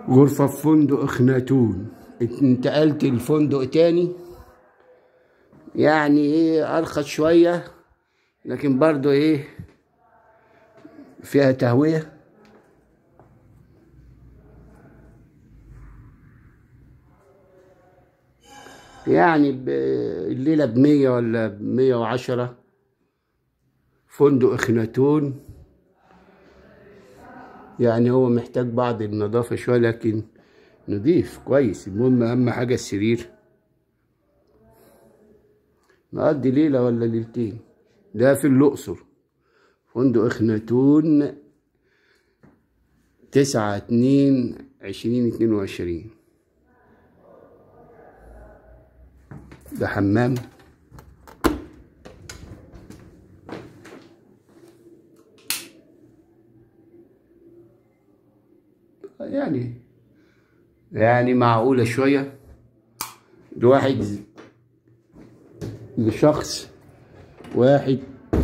غرفة في فندق اخناتون انتقلت لفندق تاني يعني ايه ارخص شوية لكن برضو ايه فيها تهوية يعني ب- الليلة بمية ولا بمية وعشرة فندق اخناتون يعني هو محتاج بعض النظافة شوية لكن نضيف كويس المهم أهم حاجة السرير نقضي ليلة ولا ليلتين ده في الأقصر فندق اخناتون تسعة اتنين عشرين اتنين وعشرين ده حمام يعني يعني معقولة شوية لواحد لشخص واحد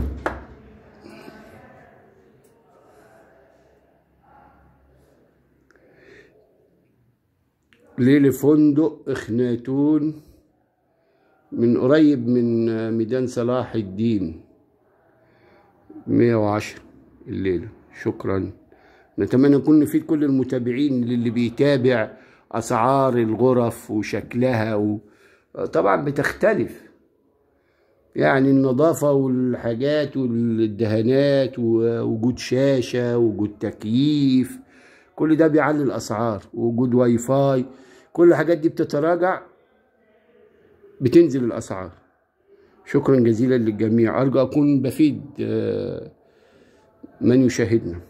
ليلة فندق اخناتون من قريب من ميدان صلاح الدين مية وعشرة الليلة شكرا نتمنى نكون نفيد كل المتابعين اللي بيتابع أسعار الغرف وشكلها و... طبعا بتختلف يعني النظافة والحاجات والدهانات ووجود شاشة ووجود تكييف كل ده بيعلي الأسعار ووجود واي فاي كل الحاجات دي بتتراجع بتنزل الأسعار شكرا جزيلا للجميع أرجو أكون بفيد آه، من يشاهدنا